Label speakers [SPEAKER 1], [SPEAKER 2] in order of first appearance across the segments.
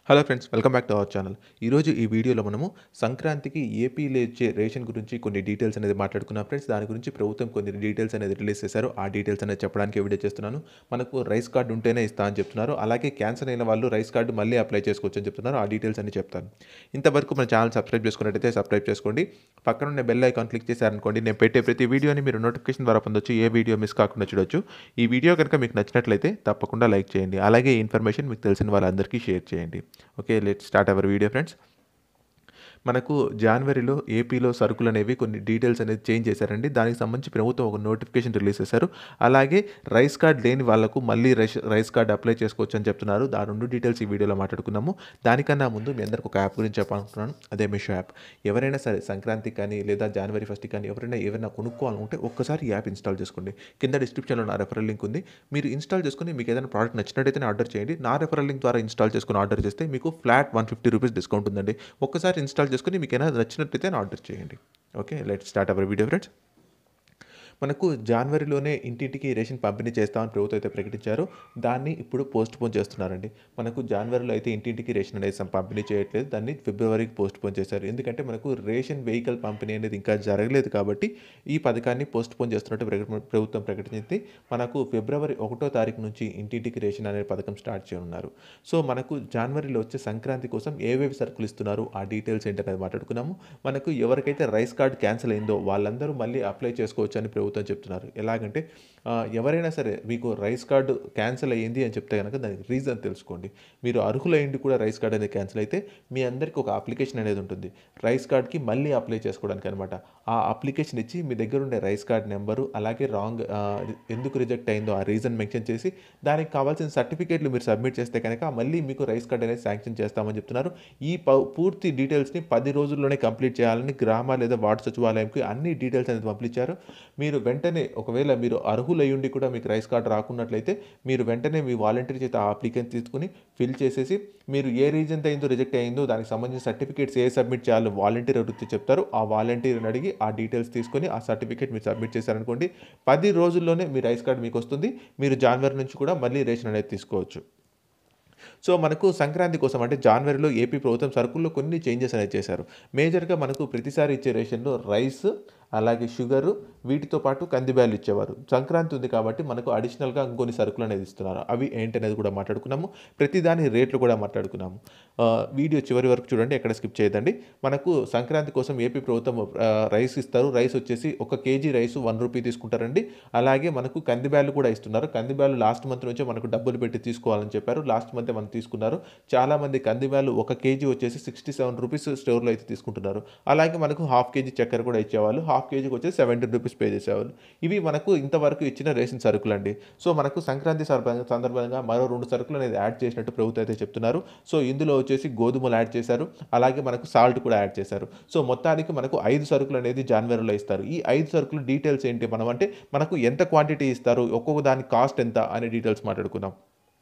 [SPEAKER 1] hello friends welcome back to our channel ఈరోజు ఈ వీడియోలో మనము సంక్రాంతికి ఏపీలో ఇచ్చే రేషన్ గురించి కొన్ని డీటెయిల్స్ అనేది మాట్లాడుకున్నాం ఫ్రెండ్స్ దాని గురించి ప్రభుత్వం కొన్ని డీటెయిల్స్ అనేది రిలీజ్ చేశారు ఆ డీటెయిల్స్ అనేది చెప్పడానికి వీడియో చేస్తున్నాను మనకు రైస్ కార్డు ఉంటేనే ఇస్తా అని చెప్తున్నారు అలాగే క్యాన్సర్ అయిన వాళ్ళు రైస్ కార్డు మళ్ళీ అప్లై చేసుకోవచ్చు అని చెప్తున్నారు ఆ డీటెయిల్స్ అన్ని చెప్తాను ఇంతవరకు మన ఛానల్ సబ్స్క్రైబ్ చేసుకున్నట్టయితే సబ్స్క్రైబ్ చేసుకోండి పక్కన ఉన్న బెల్ ఐకాన్ క్లిక్ చేశారనుకోండి నేను పెట్టే ప్రతి వీడియోని మీరు నోటిఫికేషన్ ద్వారా పొందొచ్చు ఏ వీడియో మిస్ కాకుండా చూడొచ్చు ఈ వీడియో కనుక మీకు నచ్చినట్లయితే తప్పకుండా లైక్ చేయండి అలాగే ఈ ఇన్ఫర్మేషన్ మీకు తెలిసిన వాళ్ళందరికీ షేర్ చేయండి okay let start our video friends మనకు జనవరిలో ఏపీలో సరుకులు అనేవి కొన్ని డీటెయిల్స్ అనేది చేంజ్ చేశారండి దానికి సంబంధించి ప్రభుత్వం ఒక నోటిఫికేషన్ రిలీజ్ చేశారు అలాగే రైస్ కార్డ్ లేని వాళ్ళకు మళ్ళీ రైస్ రైస్ కార్డ్ అప్లై చేసుకోవచ్చు అని చెప్తున్నారు దాని రెండు డీటెయిల్స్ ఈ వీడియోలో మాట్లాడుకున్నాము దానికన్నా ముందు మీ అందరికి ఒక యాప్ గురించి చెప్పాలనుకుంటున్నాను అదే మీషో యాప్ ఎవరైనా సరే సంక్రాంతికి కానీ లేదా జనవరి ఫస్ట్ కానీ ఎవరైనా ఏమైనా కొనుక్కోవాలనుకుంటే ఒక్కసారి ఈ యాప్ ఇన్స్టాల్ చేసుకోండి కింద డిస్క్రిప్షన్లో నా రెఫరల్ లింక్ ఉంది మీరు ఇన్స్టాల్ చేసుకుని మీకు ఏదైనా ప్రోడక్ట్ నచ్చినట్టయితే ఆర్డర్ చేయండి నా రెఫరల్ లింక్ ద్వారా ఇన్స్టాల్ చేసుకుని ఆర్డర్ చేస్తే మీకు flat one fifty rupees discount ఉందండి ఒక్కసారి ఇన్స్టాల్ చేసుకుని మీకు ఏదైనా నచ్చినట్టయితే ఆర్డర్ చేయండి okay let start our video friends మనకు జనవరిలోనే ఇంటింటికి రేషన్ పంపిణీ చేస్తామని ప్రభుత్వం అయితే ప్రకటించారు దాన్ని ఇప్పుడు పోస్ట్ పోన్ చేస్తున్నారండి మనకు జనవరిలో అయితే ఇంటింటికి రేషన్ అనేది సం- పంపిణీ చేయట్లేదు దాన్ని ఫిబ్రవరికి పోస్ట్ పోన్ చేశారు ఎందుకంటే మనకు రేషన్ వెహికల్ పంపిణీ అనేది ఇంకా జరగలేదు కాబట్టి ఈ పథకాన్ని పోస్ట్ పోన్ చేస్తున్నట్టు ప్రకట- ప్రభుత్వం ప్రకటించింది మనకు ఫిబ్రవరి ఒకటో తారీఖు నుంచి ఇంటింటికి రేషన్ అనే పథకం స్టార్ట్ చేయనున్నారు సో మనకు జనవరిలో వచ్చే సంక్రాంతి కోసం ఏవేవి సరుకులు ఇస్తున్నారు ఆ డీటెయిల్స్ ఏంటనేది మాట్లాడుకున్నాము మనకు ఎవరికైతే రైస్ కార్డ్ క్యాన్సిల్ అయిందో వాళ్ళందరూ మళ్ళీ అప్లై చేసుకోవచ్చు అని ప్రభుత్వం చెప్తున్నారు ఎలాగంటే ఆ, ఎవరైనా సరే మీకు రైస్ కార్డు క్యాన్సిల్ అయ్యింది అని చెప్తే కనుక దానికి రీజన్ తెలుసుకోండి మీరు అర్హులైండి కూడా రైస్ కార్డ్ అనేది క్యాన్సిల్ అయితే మీ అందరికీ ఒక అప్లికేషన్ అనేది ఉంటుంది రైస్ కార్డ్కి మళ్ళీ అప్లై చేసుకోవడానికి అనమాట ఆ అప్లికేషన్ ఇచ్చి మీ దగ్గర ఉండే రైస్ కార్డ్ నెంబరు అలాగే రాంగ్ ఎందుకు రిజెక్ట్ అయిందో ఆ రీజన్ మెన్షన్ చేసి దానికి కావాల్సిన సర్టిఫికేట్లు మీరు సబ్మిట్ చేస్తే కనుక మళ్ళీ మీకు రైస్ కార్డ్ అనేది శాంక్షన్ చేస్తామని చెప్తున్నారు ఈ ప- పూర్తి డీటెయిల్స్ని పది రోజుల్లోనే కంప్లీట్ చేయాలని గ్రామ లేదా వార్డు సచివాలయంకి అన్ని డీటెయిల్స్ అనేది పంపించారు మీరు వెంటనే ఒకవేళ మీరు అర్హులై ఉండి కూడా మీకు రైస్ కార్డ్ రాకున్నట్లయితే మీరు వెంటనే మీ వాలంటీర్ చేత ఆ అప్లికేషన్ తీసుకుని ఫిల్ చేసేసి మీరు ఏ రీజన్ అయిందో రిజెక్ట్ అయిందో దానికి సంబంధించిన సర్టిఫికేట్స్ ఏ సబ్మిట్ చేయాలో వాలంటీర్ అడిగితే చెప్తారు ఆ వాలంటీర్ని అడిగి ఆ డీటెయిల్స్ తీసుకొని ఆ సర్టిఫికేట్ మీరు సబ్మిట్ చేశారనుకోండి పది రోజుల్లోనే మీ రైస్ కార్డ్ మీకు వస్తుంది మీరు జనవరి నుంచి కూడా మళ్ళీ రేషన్ అనేది తీసుకోవచ్చు సో మనకు సంక్రాంతి కోసం అంటే జనవరిలో ఏపీ ప్రభుత్వం సరుకుల్లో కొన్ని చేంజెస్ అనేది చేశారు మేజర్గా మనకు ప్రతిసారి ఇచ్చే రేషన్లో రైస్ అలాగే షుగరు వీటితో పాటు కందిబ్యాలు ఇచ్చేవారు సంక్రాంతి ఉంది కాబట్టి మనకు అడిషనల్గా ఇంకొన్ని సరుకులు అనేది ఇస్తున్నారు అవి ఏంటనేది కూడా మాట్లాడుకున్నాము ప్రతిదాని రేట్లు కూడా మాట్లాడుకున్నాము ఆ, వీడియో చివరి వరకు చూడండి ఎక్కడ స్కిప్ చేయదండి మనకు సంక్రాంతి కోసం ఏపీ ప్రభుత్వం ఆ, రైస్ ఇస్తారు రైస్ వచ్చేసి ఒక కేజీ రైస్ వన్ రూపీ తీసుకుంటారండి అలాగే మనకు కందిబ్యాలు కూడా ఇస్తున్నారు కందిబ్యాలు లాస్ట్ మంత్ నుంచే మనకు డబ్బులు పెట్టి తీసుకోవాలని చెప్పారు లాస్ట్ మంత్ మనం తీసుకున్నారు చాలా మంది కందిబ్యాలు ఒక కేజీ వచ్చేసి సిక్స్టీ సెవెన్ రూపీస్ స్టోర్లో అయితే తీసుకుంటున్నారు అలాగే మనకు హాఫ్ కేజీ చక్కెర కూడా ఇచ్చేవాళ్ళు హాఫ్ కేజీకి వచ్చేసి సెవెంటీన్ రూపీస్ పే చేసేవాళ్ళు ఇవి మనకు ఇంతవరకు ఇచ్చిన రేషన్ సరుకులు అండి సో మనకు సంక్రాంతి సందర్భంగా సందర్భంగా మరో రెండు సరుకులు అనేది యాడ్ చేసినట్టు ప్రభుత్వం అయితే చెప్తున్నారు సో ఇందులో వచ్చేసి గోధుమలు యాడ్ చేశారు అలాగే మనకు సాల్ట్ కూడా యాడ్ చేశారు సో మొత్తానికి మనకు ఐదు సరుకులు అనేది జనవరిలో ఇస్తారు ఈ ఐదు సరుకులు డీటెయిల్స్ ఏంటి మనం అంటే మనకు ఎంత క్వాంటిటీ ఇస్తారు ఒక్కొక్క దాని కాస్ట్ ఎంత అనే డీటెయిల్స్ మాట్లాడుకుందాం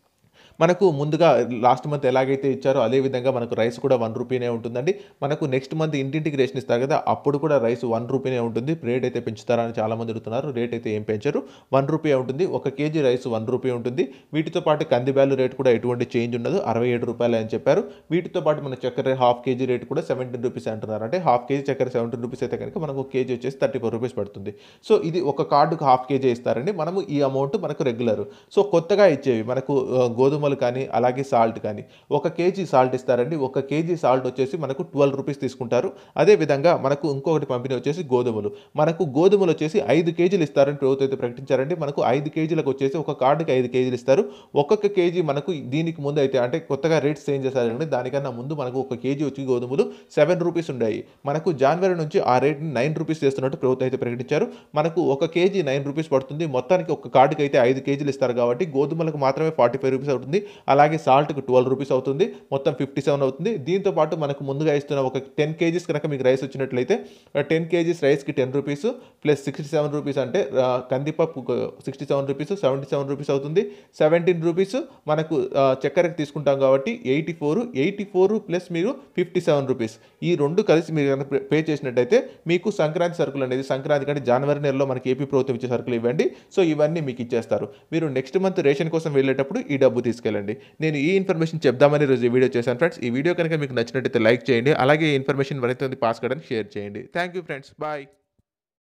[SPEAKER 1] మనకు ముందుగా లాస్ట్ మంత్ ఎలాగైతే ఇచ్చారో అదే విధంగా మనకు రైస్ కూడా వన్ రూపీనే ఉంటుందండి మనకు నెక్స్ట్ మంత్ ఇంటింటికి రేషన్ ఇస్తారు కదా అప్పుడు కూడా రైస్ వన్ రూపీనే ఉంటుంది రేట్ అయితే పెంచుతారా అని చాలా మంది అడుగుతున్నారు రేట్ అయితే ఏం పెంచరు వన్ రూపీ ఉంటుంది ఒక కేజీ రైస్ వన్ రూపీ ఉంటుంది వీటితో పాటు కందిబ్యాలు రేట్ కూడా ఎటువంటి చేంజ్ ఉండదు అరవై ఏడు రూపాయలు అని చెప్పారు వీటితో పాటు మన చక్కెర హాఫ్ కేజీ రేట్ కూడా సెవెంటీన్ రూపీస్ అంటున్నారు అంటే హాఫ్ కేజీ చక్కెర సెవెంటీన్ రూపీస్ అయితే కనుక మనకు ఒక కేజీ వచ్చేసి థర్టీ ఫోర్ రూపీస్ పడుతుంది సో ఇది ఒక కార్డుకు హాఫ్ కేజీ ఇస్తారండి మనము ఈ అమౌంట్ మనకు రెగ్యులర్ సో కొత్తగా ఇచ్చేవి మనకు ఆ, గోధుమలు కానీ అలాగే సాల్ట్ కానీ ఒక కేజీ సాల్ట్ ఇస్తారండి ఒక కేజీ సాల్ట్ వచ్చేసి మనకు ట్వెల్వ్ రూపీస్ తీసుకుంటారు అదే విధంగా మనకు ఇంకొకటి పంపిణీ వచ్చేసి గోధుమలు మనకు గోధుమలు వచ్చేసి ఐదు కేజీలు ఇస్తారని ప్రభుత్వం అయితే ప్రకటించారండి మనకు ఐదు కేజీలకు వచ్చేసి ఒక కార్డుకి ఐదు కేజీలు ఇస్తారు ఒక్కొక్క కేజీ మనకు దీనికి ముందు అయితే అంటే కొత్తగా రేట్స్ చేంజ్ చేశారండి దానికన్నా ముందు మనకు ఒక కేజీ వచ్చి గోధుమలు సెవెన్ రూపీస్ ఉండేవి మనకు జనవరి నుంచి ఆ రేట్ని నైన్ రూపీస్ చేస్తున్నట్టు ప్రభుత్వం అయితే ప్రకటించారు మనకు ఒక కేజీ నైన్ రూపీస్ పడుతుంది మొత్తానికి ఒక కార్డుకి అయితే ఐదు కేజీలు ఇస్తారు కాబట్టి గోధుమలకు మాత్రమే ఫార్టీ ఫైవ్ రూపీస్ అవుతుంది అలాగే సాల్ట్కి ట్వెల్వ్ రూపీస్ అవుతుంది మొత్తం ఫిఫ్టీ సెవెన్ అవుతుంది దీంతో పాటు మనకు ముందుగా ఇస్తున్న ఒక టెన్ కేజీస్ కనుక మీకు రైస్ వచ్చినట్లయితే టెన్ కేజీస్ రైస్కి ten rupees plus sixty seven rupees అంటే ఆ, కందిపప్పు sixty seven rupees seventy seven rupees అవుతుంది సెవెంటీన్ రూపీస్ మనకు ఆ, చక్కెరకి తీసుకుంటాం కాబట్టి eighty four eighty four plus మీరు ఫిఫ్టీ సెవెన్ రూపీస్ ఈ రెండు కలిసి మీరు కనుక పే చేసినట్టయితే మీకు సంక్రాంతి సరుకులు అనేది సంక్రాంతి కంటే జనవరి నెలలో మనకి ఏపీ ప్రభుత్వం ఇచ్చే సరుకులు ఇవ్వండి సో ఇవన్నీ మీకు ఇచ్చేస్తారు మీరు నెక్స్ట్ మంత్ రేషన్ కోసం వెళ్ళేటప్పుడు ఈ డబ్బు తీసుకెళ్ళి తీసుకెళ్ళండి నేను ఈ ఇన్ఫర్మేషన్ చెప్దామని రోజు ఈ వీడియో చేశాను ఫ్రెండ్స్ ఈ వీడియో కనుక మీకు నచ్చినట్టయితే లైక్ చేయండి అలాగే ఈ ఇన్ఫర్మేషన్ మరింత పాస్ కావడానికి షేర్ చేయండి థ్యాంక్ యూ ఫ్రెండ్స్ బాయ్